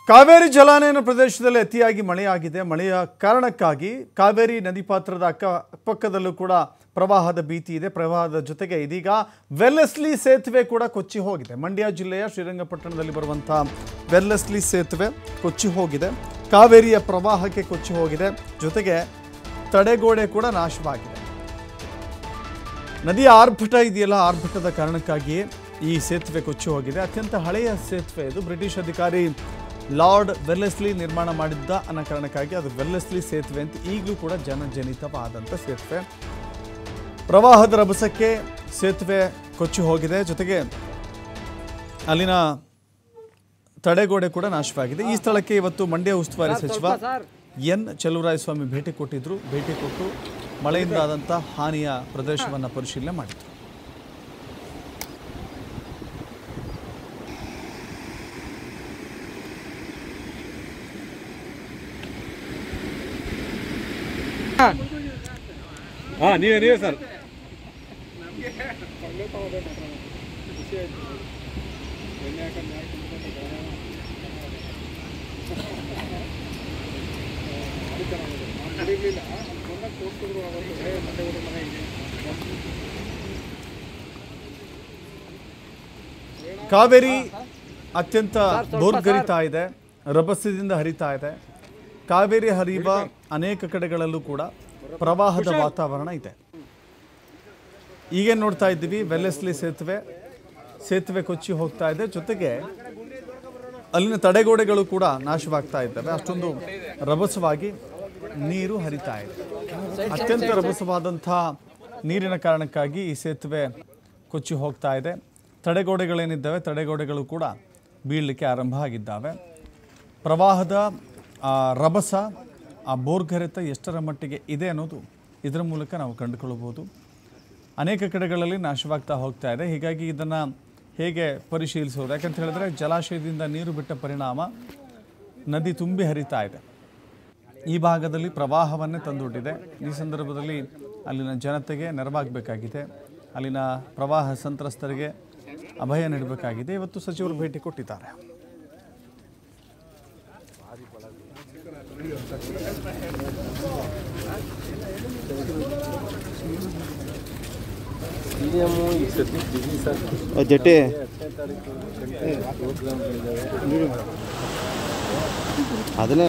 ಕಾವೇರಿ ಜಲಾನಯನ ಪ್ರದೇಶದಲ್ಲಿ ಅತಿಯಾಗಿ ಮಳೆಯಾಗಿದೆ ಮಳೆಯ ಕಾರಣಕ್ಕಾಗಿ ಕಾವೇರಿ ನದಿ ಪಾತ್ರದ ಅಕ್ಕ ಪಕ್ಕದಲ್ಲೂ ಕೂಡ ಪ್ರವಾಹದ ಭೀತಿ ಇದೆ ಪ್ರವಾಹದ ಜೊತೆಗೆ ಇದೀಗ ವೆಲ್ಲೆಸ್ಲಿ ಸೇತುವೆ ಕೂಡ ಕೊಚ್ಚಿ ಹೋಗಿದೆ ಮಂಡ್ಯ ಜಿಲ್ಲೆಯ ಶ್ರೀರಂಗಪಟ್ಟಣದಲ್ಲಿ ಬರುವಂಥ ವೆಲ್ಲೆಸ್ಲಿ ಸೇತುವೆ ಕೊಚ್ಚಿ ಹೋಗಿದೆ ಕಾವೇರಿಯ ಪ್ರವಾಹಕ್ಕೆ ಕೊಚ್ಚಿ ಹೋಗಿದೆ ಜೊತೆಗೆ ತಡೆಗೋಡೆ ಕೂಡ ನಾಶವಾಗಿದೆ ನದಿಯ ಆರ್ಭಟ ಇದೆಯಲ್ಲ ಆರ್ಭಟದ ಕಾರಣಕ್ಕಾಗಿಯೇ ಈ ಸೇತುವೆ ಕೊಚ್ಚಿ ಹೋಗಿದೆ ಅತ್ಯಂತ ಹಳೆಯ ಸೇತುವೆ ಇದು ಬ್ರಿಟಿಷ್ ಅಧಿಕಾರಿ ಲಾರ್ಡ್ ವೆಲ್ಲೆಸ್ಲಿ ನಿರ್ಮಾಣ ಮಾಡಿದ್ದ ಅನ್ನೋ ಕಾರಣಕ್ಕಾಗಿ ಅದು ವೆಲ್ಲೆಸ್ಲಿ ಸೇತುವೆ ಅಂತ ಈಗಲೂ ಕೂಡ ಜನಜನಿತವಾದಂಥ ಸೇತುವೆ ಪ್ರವಾಹದ ರಭಸಕ್ಕೆ ಸೇತುವೆ ಕೊಚ್ಚಿ ಹೋಗಿದೆ ಜೊತೆಗೆ ಅಲ್ಲಿನ ತಡೆಗೋಡೆ ಕೂಡ ನಾಶವಾಗಿದೆ ಈ ಸ್ಥಳಕ್ಕೆ ಇವತ್ತು ಮಂಡ್ಯ ಉಸ್ತುವಾರಿ ಸಚಿವ ಎನ್ ಚೆಲುವರಾಯಸ್ವಾಮಿ ಭೇಟಿ ಕೊಟ್ಟಿದ್ರು ಭೇಟಿ ಕೊಟ್ಟು ಮಳೆಯಿಂದಾದಂಥ ಹಾನಿಯ ಪ್ರದೇಶವನ್ನು ಪರಿಶೀಲನೆ ಮಾಡಿದ್ರು ಹಾಂ ನೀವೇ ನೀವೇ ಸರ್ ಕಾವೇರಿ ಅತ್ಯಂತ ಬೋರ್ಗರಿತಾ ಇದೆ ರಭಸದಿಂದ ಹರಿತಾ ಇದೆ ಕಾವೇರಿ ಹರಿಯುವ ಅನೇಕ ಕಡೆಗಳಲ್ಲೂ ಕೂಡ ಪ್ರವಾಹದ ವಾತಾವರಣ ಇದೆ ಈಗೇನು ನೋಡ್ತಾ ಇದ್ದೀವಿ ವೆಲ್ಲೆಸ್ಲಿ ಸೇತುವೆ ಸೇತುವೆ ಕೊಚ್ಚಿ ಹೋಗ್ತಾ ಇದೆ ಜೊತೆಗೆ ಅಲ್ಲಿನ ತಡೆಗೋಡೆಗಳು ಕೂಡ ನಾಶವಾಗ್ತಾ ಇದ್ದಾವೆ ಅಷ್ಟೊಂದು ರಭಸವಾಗಿ ನೀರು ಹರಿತಾ ಇದೆ ಅತ್ಯಂತ ರಭಸವಾದಂಥ ನೀರಿನ ಕಾರಣಕ್ಕಾಗಿ ಈ ಸೇತುವೆ ಕೊಚ್ಚಿ ಹೋಗ್ತಾ ಇದೆ ತಡೆಗೋಡೆಗಳೇನಿದ್ದಾವೆ ತಡೆಗೋಡೆಗಳು ಕೂಡ ಬೀಳಲಿಕ್ಕೆ ಆರಂಭ ಆಗಿದ್ದಾವೆ ಪ್ರವಾಹದ ಆ ರಭಸ ಆ ಬೋರ್ಗರೆತ ಎಷ್ಟರ ಮಟ್ಟಿಗೆ ಇದೆ ಅನ್ನೋದು ಇದರ ಮೂಲಕ ನಾವು ಕಂಡುಕೊಳ್ಳಬಹುದು ಅನೇಕ ಕಡೆಗಳಲ್ಲಿ ನಾಶವಾಗ್ತಾ ಹೋಗ್ತಾ ಇದೆ ಹೀಗಾಗಿ ಇದನ್ನು ಹೇಗೆ ಪರಿಶೀಲಿಸೋದು ಯಾಕಂತ ಹೇಳಿದ್ರೆ ಜಲಾಶಯದಿಂದ ನೀರು ಬಿಟ್ಟ ಪರಿಣಾಮ ನದಿ ತುಂಬಿ ಹರಿತಾ ಇದೆ ಈ ಭಾಗದಲ್ಲಿ ಪ್ರವಾಹವನ್ನೇ ತಂದೊಡ್ಡಿದೆ ಈ ಸಂದರ್ಭದಲ್ಲಿ ಅಲ್ಲಿನ ಜನತೆಗೆ ನೆರವಾಗಬೇಕಾಗಿದೆ ಅಲ್ಲಿನ ಪ್ರವಾಹ ಸಂತ್ರಸ್ತರಿಗೆ ಅಭಯ ನೀಡಬೇಕಾಗಿದೆ ಇವತ್ತು ಸಚಿವರು ಭೇಟಿ ಕೊಟ್ಟಿದ್ದಾರೆ ಜಟ್ಟೆ ಅದನ್ನೇ